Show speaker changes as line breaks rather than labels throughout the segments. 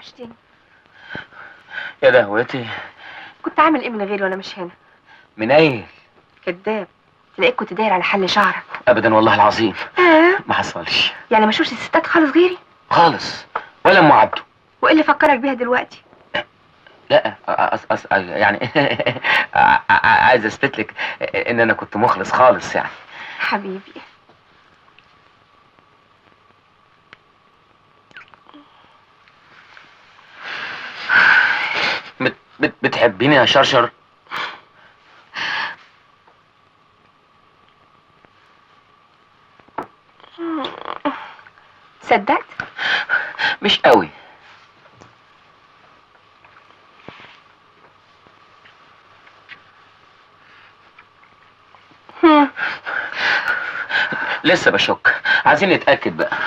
وحشتني
يا دهوتي
كنت عامل ايه من غيري وانا مش هنا
منيل
كذاب تلاقيك كنت داير على حل شعرك
ابدا والله العظيم
اه
ما حصلش
يعني ما شوفش الستات خالص غيري
خالص ولا ام عبده
وايه اللي فكرك بيها دلوقتي
لا أص أص يعني عايز اثبت لك ان انا كنت مخلص خالص يعني
حبيبي
بت بت بتحبيني يا شرشر
صدقت
مش قوي
هم.
لسه بشك عايزين نتاكد بقى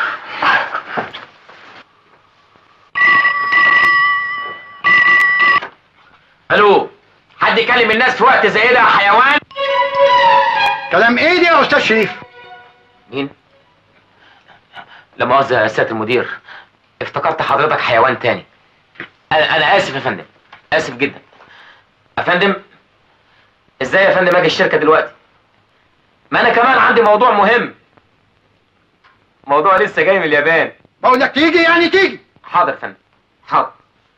الو حد يكلم الناس في وقت زي ده يا حيوان
كلام ايه دي يا استاذ شريف
مين لا مؤاخذة يا سيادة المدير افتكرت حضرتك حيوان تاني انا انا اسف يا فندم اسف جدا يا فندم ازاي يا فندم اجي الشركة دلوقتي ما انا كمان عندي موضوع مهم موضوع لسه جاي من اليابان
بقول لك تيجي يعني تيجي
حاضر يا فندم حاضر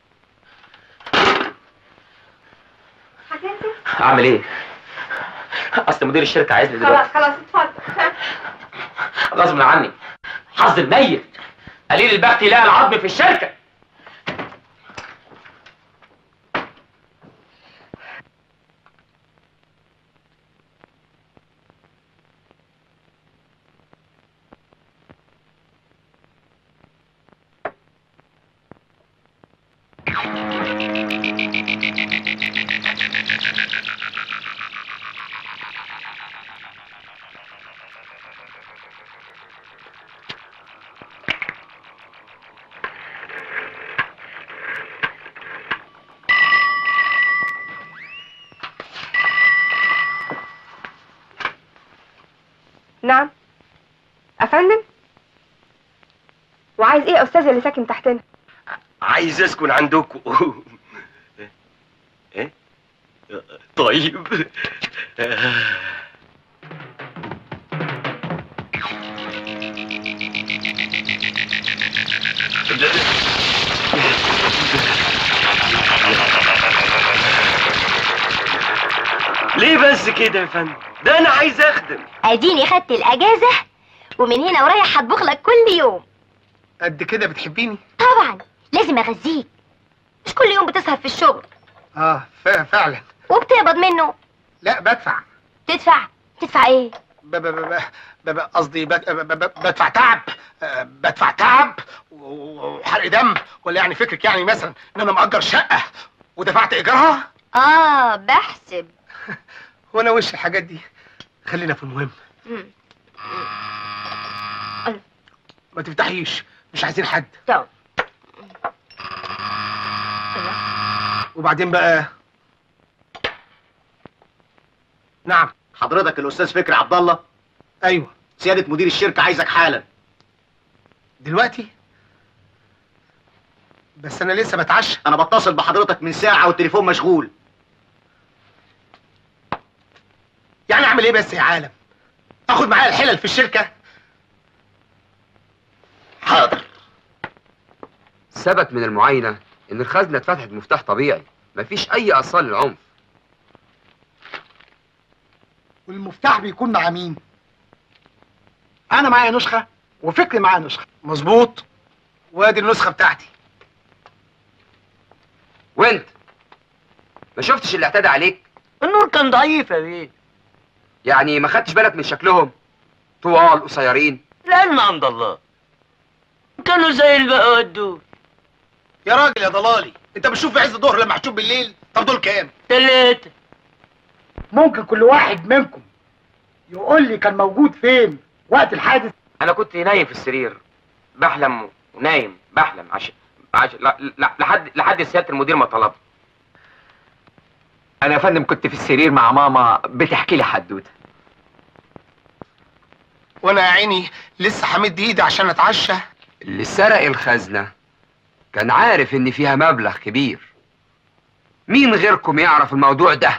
هتنزل
اعمل ايه اصل مدير الشركة عايزني دلوقتي
خلاص خلاص اتفضل
غصب عني حظ الميت قليل البخت يلاقي العظم في الشركة
نعم افندم وعايز ايه يا استاذ اللي ساكن تحتنا
عايز اسكن عندكم ايه طيب ليه بس كده يا فندم ده انا عايز اخدم
اديني خدت الاجازه ومن هنا ورايح هطبخ لك كل يوم
قد كده بتحبيني
طبعا لازم اغذيك مش كل يوم بتسهر في الشغل
اه ف- فعلا
وبتقبض منه
لا بدفع
تدفع تدفع ايه
ب- ب- ب- ب- ب- قصدي بد- ب- ب- بدفع تعب آه، بدفع تعب و- وحرق دم ولا يعني فكرك يعني مثلا ان انا مأجر شقة ودفعت ايجارها
اه بحسب
وانا وش الحاجات دي خلينا في المهم
مم.
ما تفتحيش مش عايزين حد
طب
وبعدين بقى نعم
حضرتك الاستاذ فكري عبد الله
ايوه
سياده مدير الشركه عايزك حالا
دلوقتي بس انا لسه بتعشى
انا بتصل بحضرتك من ساعه والتليفون مشغول
يعني اعمل ايه بس يا عالم اخد معايا الحلل في الشركه
حاضر
ثبت من المعاينة إن الخزنة اتفتحت بمفتاح طبيعي مفيش أي آثار للعنف
والمفتاح بيكون مع مين انا معايا نسخه وفكري معاه نسخه مظبوط وادي النسخه بتاعتي
وأنت ما شفتش اللي اعتدى عليك
النور كان ضعيف يا بيه
يعني ما خدتش بالك من شكلهم طوال قصيرين
العلم عند الله كانوا زي البقى دول
يا راجل يا ضلالي انت بتشوف في عز الظهر لما هتشوف بالليل طب دول كام
تلاتة
ممكن كل واحد منكم يقول لي كان موجود فين وقت الحادث
انا كنت نايم في السرير بحلم ونايم بحلم عشان عشان لا لا لحد لحد سياده المدير ما طلب
انا يا فندم كنت في السرير مع ماما بتحكي لي حدوته
وانا يا عيني لسه همد ايدي عشان اتعشى
اللي سرق الخزنة كان عارف ان فيها مبلغ كبير مين غيركم يعرف الموضوع ده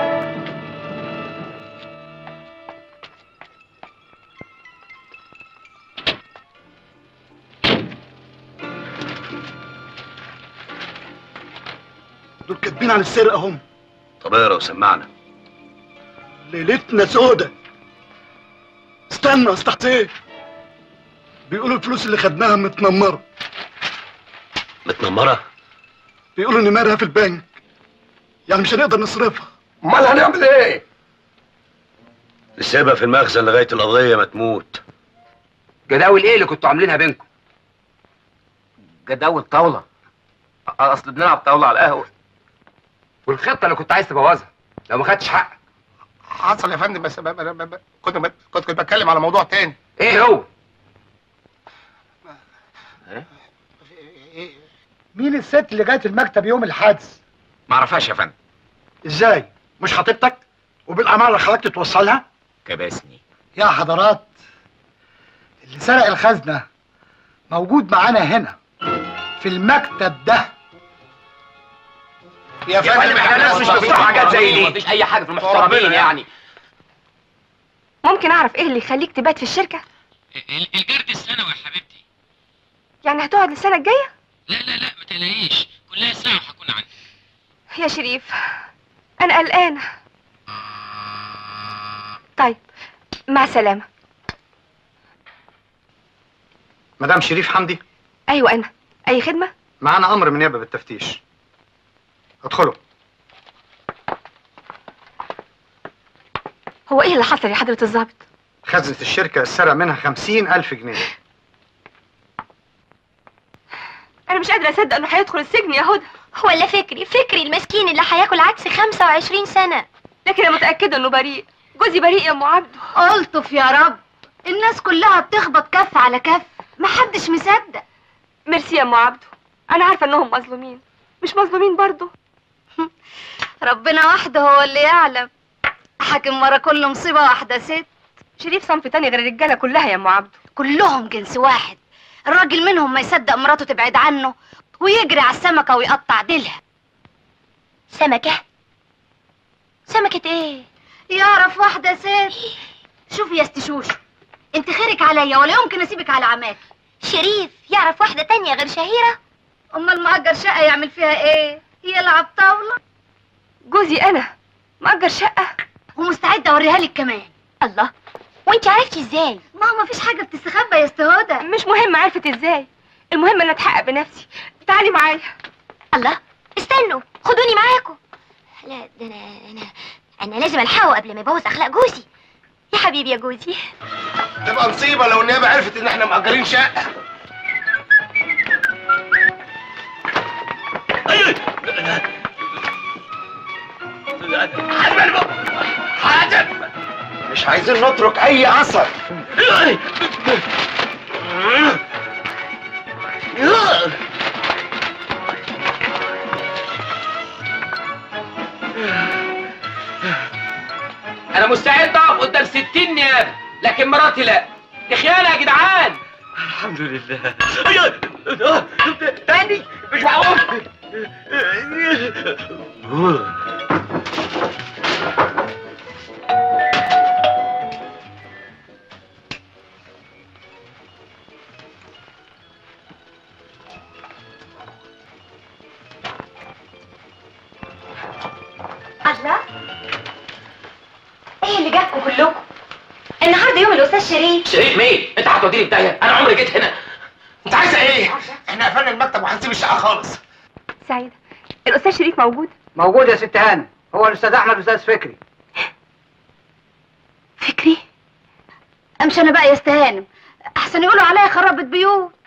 دول كاتبين عن السرقه هم
طب اقرا وسمعنا
ليلتنا سودة استنى استحت ايه بيقولوا الفلوس اللي خدناها متنمره
متنمره
بيقولوا نمرها في البنك يعني مش هنقدر نصرفها
امال هنعمل ايه نسيبها في المخزن لغايه القضيه ما تموت
جداول ايه اللي كنتوا عاملينها بينكم
جداول طاوله اصل بنلعب طاوله على القهوه
والخطه اللي كنت عايز تبوظها لو ما خدتش حقك
حصل يا فندم بس ب- ب- ب- ب- كنت ب- كنت بتكلم على موضوع تاني
ايه هو
مين الست اللي جت المكتب يوم الحادث
ما اعرفهاش يا فندم
ازاي مش خطيبتك وبالامانه خلقت توصلها
كباسني
يا حضرات اللي سرق الخزنه موجود معانا هنا في المكتب ده يا
فندم احنا ناس مش بتوع حاجات زي دي مفيش اي حاجه في المحترمين يعني
ممكن اعرف ايه اللي يخليك تبات في الشركه
الجرد الثانوي يا حبيبتي
يعني هتقعد السنه الجايه
لا لا لا ما تقلقيش كلها ساعة وهكون عندي
يا شريف انا قلقانه طيب مع السلامه
مدام شريف حمدي
ايوه انا اي خدمه
معانا امر من نيابه بالتفتيش ادخلوا
هو ايه اللي حصل يا حضره الضابط
خزنة الشركة اتسرق منها خمسين ألف جنيه
انا مش قادره اصدق انه هيدخل السجن يا هدى
ولا فكري فكري المسكين اللي هياكل عدس 25 سنة
لكن انا متاكده انه بريء جوزي بريء يا ام عبده
ألطف يا رب الناس كلها بتخبط كف على كف محدش مصدق
ميرسي يا ام عبده انا عارفه انهم مظلومين مش مظلومين برضه
ربنا وحده هو اللي يعلم حاكم ورا كل مصيبة واحدة ست
شريف صنف تاني غير الرجاله كلها يا ام عبده
كلهم جنس واحد الراجل منهم ما يصدق مراته تبعد عنه ويجري على السمكة ويقطع ديلها سمكة؟ سمكة ايه؟ يعرف واحدة ست شوفي يا استشوشو انت خيرك عليا ولا يمكن اسيبك على عماك شريف يعرف واحدة تانية غير شهيرة؟ امال مأجر شقة يعمل فيها ايه؟ يلعب طاولة
جوزي انا مأجر شقه
ومستعد اوريها لك كمان الله وانت عرفتي ازاي؟ ما هو مفيش حاجة بتستخبى يا استهدى
مش مهم عرفت ازاي المهم ان اتحقق بنفسي تعالي معايا
الله استنوا خدوني معاكم لا ده انا انا انا لازم الحقه قبل ما يبوظ اخلاق جوزي يا حبيبي يا جوزي
تبقى مصيبة لو النيابة عرفت إن إحنا مأجرين شقة مش عايزين نترك أي أثر
انا مستعد اقف قدام 60 نيابه لكن مراتي لا دي خيانه يا جدعان
الحمد لله
تاني مش هقوم
الله ايه اللي جابكم كلكم النهارده يوم الاستاذ شريف
شريف مين انت هتوديني في داهيه انا عمري جيت هنا
أنت عايزة إيه؟ إحنا قفلنا المكتب وهنسيب الشقة خالص
سعيده الاستاذ شريف موجود
موجود يا ست هانم هو الاستاذ احمد استاذ فكري
فكري امشي انا بقى يا استهانم احسن يقولوا عليا خربت بيوت